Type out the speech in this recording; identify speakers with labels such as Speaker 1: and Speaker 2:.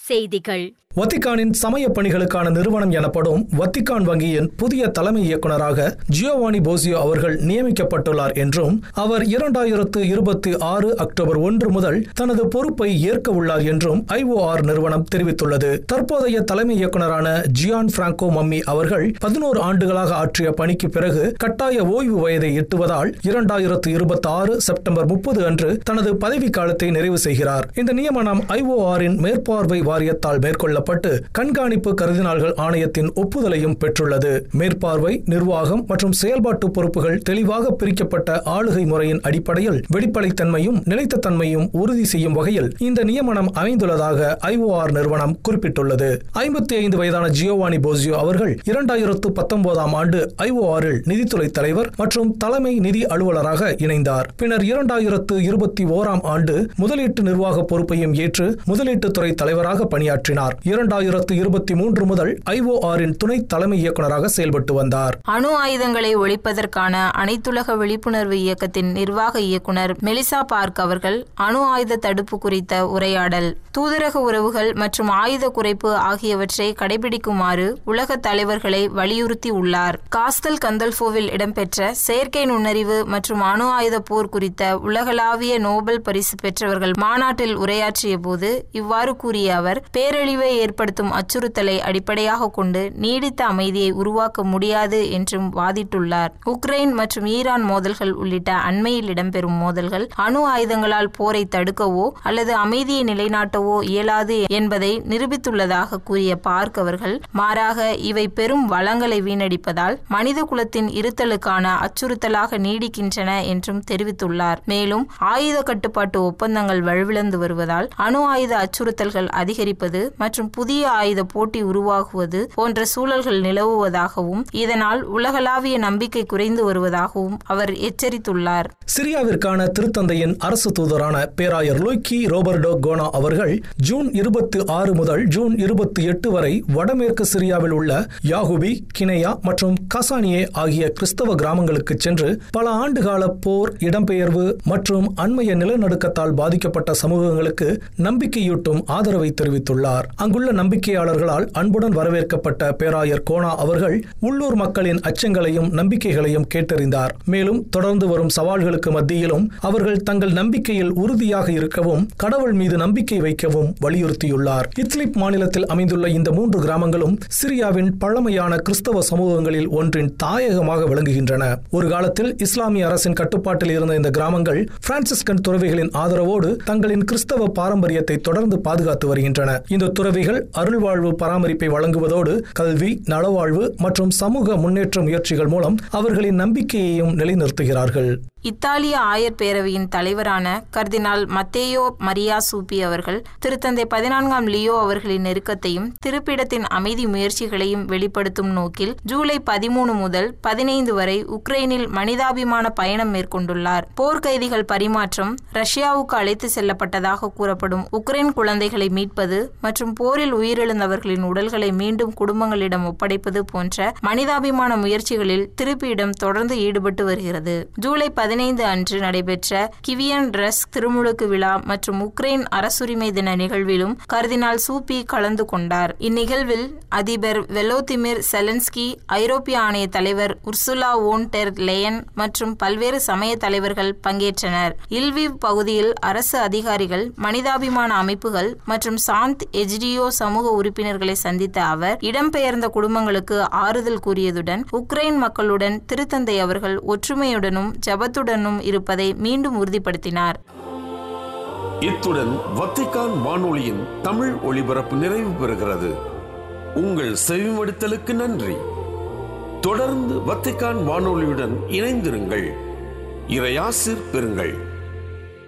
Speaker 1: செய்திகள்
Speaker 2: வத்திக்கானின் சமய பணிகளுக்கான நிறுவனம் எனப்படும் வத்திக்கான் வங்கியின் புதிய தலைமை இயக்குநராக ஜியோவானி போசியோ அவர்கள் நியமிக்கப்பட்டுள்ளார் என்றும் அவர் இரண்டாயிரத்து இருபத்தி ஆறு அக்டோபர் ஒன்று முதல் தனது பொறுப்பை ஏற்க உள்ளார் என்றும் ஐஓஆர் நிறுவனம் தெரிவித்துள்ளது தற்போதைய தலைமை இயக்குநரான ஜியான் பிராங்கோ மம்மி அவர்கள் பதினோரு ஆண்டுகளாக ஆற்றிய பணிக்கு பிறகு கட்டாய ஓய்வு வயதை எட்டுவதால் இரண்டாயிரத்து இருபத்தி ஆறு செப்டம்பர் முப்பது அன்று தனது பதவி காலத்தை நிறைவு செய்கிறார் இந்த நியமனம் ஐஓஆரின் மேற்பார்வை வாரியத்தால் மேற்கொள்ளப்பட்டு கண்காணிப்பு கருதினாள்கள் ஆணையத்தின் ஒப்புதலையும் பெற்றுள்ளது மேற்பார்வை நிர்வாகம் மற்றும் செயல்பாட்டு பொறுப்புகள் தெளிவாக பிரிக்கப்பட்ட ஆளுகை முறையின் அடிப்படையில் வெளிப்படைத்தன்மையும் நிலைத்த தன்மையும் உறுதி செய்யும் வகையில் இந்த நியமனம் அமைந்துள்ளதாக ஐஓஆர் நிறுவனம் குறிப்பிட்டுள்ளது ஐம்பத்தி ஐந்து வயதான ஜியோவானி போசியோ அவர்கள் இரண்டாயிரத்து பத்தொன்பதாம் ஆண்டு ஐஓஆரில் நிதித்துறை தலைவர் மற்றும் தலைமை நிதி அலுவலராக இணைந்தார் பின்னர் இரண்டாயிரத்து இருபத்தி ஓராம் ஆண்டு முதலீட்டு நிர்வாக பொறுப்பையும் ஏற்று முதலீட்டுத்துறை தலைவராக பணியாற்றினார் இரண்டாயிரத்து இருபத்தி மூன்று முதல் ஐஓஆரின் துணை தலைமை இயக்குநராக செயல்பட்டு வந்தார்
Speaker 3: அணு ஆயுதங்களை ஒழிப்பதற்கான அனைத்துலக விழிப்புணர்வு இயக்கத்தின் நிர்வாக இயக்குனர் மெலிசா பார்க் அவர்கள் அணு ஆயுத தடுப்பு குறித்த உரையாடல் தூதரக உறவுகள் மற்றும் ஆயுத குறைப்பு ஆகியவற்றை கடைபிடிக்குமாறு உலக தலைவர்களை வலியுறுத்தி உள்ளார் காஸ்கல் கந்தல்போவில் இடம்பெற்ற செயற்கை நுண்ணறிவு மற்றும் அணு ஆயுத போர் குறித்த உலகளாவிய நோபல் பரிசு பெற்றவர்கள் மாநாட்டில் உரையாற்றிய போது இவ்வாறு கூறிய அவர் பேரழிவை ஏற்படுத்தும் அச்சுறுத்தலை அடிப்படையாக கொண்டு நீடித்த அமைதியை உருவாக்க முடியாது என்றும் வாதிட்டுள்ளார் உக்ரைன் மற்றும் ஈரான் மோதல்கள் உள்ளிட்ட அண்மையில் இடம்பெறும் மோதல்கள் அணு ஆயுதங்களால் போரை தடுக்கவோ அல்லது அமைதியை நிலைநாட்டவோ இயலாது என்பதை நிரூபித்துள்ளதாக கூறிய பார்க் அவர்கள் மாறாக இவை பெரும் வளங்களை வீணடிப்பதால் மனித குலத்தின் இருத்தலுக்கான அச்சுறுத்தலாக நீடிக்கின்றன என்றும் தெரிவித்துள்ளார் மேலும் ஆயுத கட்டுப்பாட்டு ஒப்பந்தங்கள் வலுவிழந்து வருவதால் அணு ஆயுத அச்சுறுத்தல்கள் அதிகரிப்பது மற்றும் புதிய ஆயுத போட்டி உருவாகுவது போன்ற சூழல்கள் நிலவுவதாகவும் இதனால் உலகளாவிய நம்பிக்கை குறைந்து வருவதாகவும் அவர் எச்சரித்துள்ளார்
Speaker 2: சிரியாவிற்கான திருத்தந்தையின் அரசு தூதரான பேராயர் லூக்கி ரோபர்டோ கோனா அவர்கள் ஜூன் இருபத்தி ஆறு முதல் ஜூன் இருபத்தி எட்டு வரை வடமேற்கு சிரியாவில் உள்ள யாகுபி கினையா மற்றும் கசானியே ஆகிய கிறிஸ்தவ கிராமங்களுக்கு சென்று பல ஆண்டுகால போர் இடம்பெயர்வு மற்றும் அண்மைய நிலநடுக்கத்தால் பாதிக்கப்பட்ட சமூகங்களுக்கு நம்பிக்கையூட்டும் ஆதரவை தெரிவித்துள்ளார் அங்குள்ள நம்பிக்கையாளர்களால் அன்புடன் வரவேற்கப்பட்ட பேராயர் கோனா அவர்கள் உள்ளூர் மக்களின் அச்சங்களையும் நம்பிக்கைகளையும் கேட்டறிந்தார் மேலும் தொடர்ந்து வரும் சவால்களுக்கு மத்தியிலும் அவர்கள் தங்கள் நம்பிக்கையில் உறுதியாக இருக்கவும் கடவுள் மீது நம்பிக்கை வைக்கவும் வலியுறுத்தியுள்ளார் இத்லிப் மாநிலத்தில் அமைந்துள்ள இந்த மூன்று கிராமங்களும் சிரியாவின் பழமையான கிறிஸ்தவ சமூகங்களில் ஒன்றின் தாயகமாக விளங்குகின்றன ஒரு காலத்தில் இஸ்லாமிய அரசின் கட்டுப்பாட்டில் இருந்த இந்த கிராமங்கள் பிரான்சிஸ்கன் துறவிகளின் ஆதரவோடு தங்களின் கிறிஸ்தவ பாரம்பரியத்தை தொடர்ந்து பாதுகாத்து வருகின்றன இந்த துறவிகள் அருள்வாழ்வு பராமரிப்பை வழங்குவதோடு கல்வி நலவாழ்வு மற்றும் சமூக முன்னேற்ற முயற்சிகள் மூலம் அவர்களின் நம்பிக்கையையும் நிலைநிறுத்துகிறார்கள்
Speaker 3: இத்தாலிய ஆயர் பேரவையின் தலைவரான கர்தினால் மத்தேயோ மரியா சூப்பி அவர்கள் திருத்தந்தை பதினான்காம் லியோ அவர்களின் நெருக்கத்தையும் திருப்பிடத்தின் அமைதி முயற்சிகளையும் வெளிப்படுத்தும் நோக்கில் ஜூலை பதிமூணு முதல் பதினைந்து வரை உக்ரைனில் மனிதாபிமான பயணம் மேற்கொண்டுள்ளார் போர்க்கைதிகள் பரிமாற்றம் ரஷ்யாவுக்கு அழைத்து செல்லப்பட்டதாக கூறப்படும் உக்ரைன் குழந்தைகளை மீட்பது மற்றும் போரில் உயிரிழந்தவர்களின் உடல்களை மீண்டும் குடும்பங்களிடம் ஒப்படைப்பது போன்ற மனிதாபிமான முயற்சிகளில் திருப்பியிடம் தொடர்ந்து ஈடுபட்டு வருகிறது ஜூலை பதினைந்து அன்று நடைபெற்ற கிவியன் ரஸ் திருமுழுக்கு விழா மற்றும் உக்ரைன் அரசுரிமை தின நிகழ்விலும் கர்தினால் சூப்பி கலந்து கொண்டார் இந்நிகழ்வில் அதிபர் வெலோதிமிர் செலன்ஸ்கி ஐரோப்பிய ஆணைய தலைவர் உர்சுலா ஓன் டெர் லேயன் மற்றும் பல்வேறு சமய தலைவர்கள் பங்கேற்றனர் இல்விவ் பகுதியில் அரசு அதிகாரிகள் மனிதாபிமான அமைப்புகள் மற்றும் சாந்த் எஜ்டியோ சமூக உறுப்பினர்களை சந்தித்த அவர் இடம்பெயர்ந்த குடும்பங்களுக்கு ஆறுதல் கூறியதுடன் உக்ரைன் மக்களுடன் திருத்தந்தை அவர்கள் ஒற்றுமையுடனும் ஜபத்துடனும் இருப்பதை மீண்டும் உறுதிப்படுத்தினார்
Speaker 4: இத்துடன் வத்திக்கான் வானொலியின் தமிழ் ஒளிபரப்பு நிறைவு பெறுகிறது உங்கள் செவிமடுத்தலுக்கு நன்றி தொடர்ந்து வத்திக்கான் வானொலியுடன் இணைந்திருங்கள் இறையாசிர் பெறுங்கள்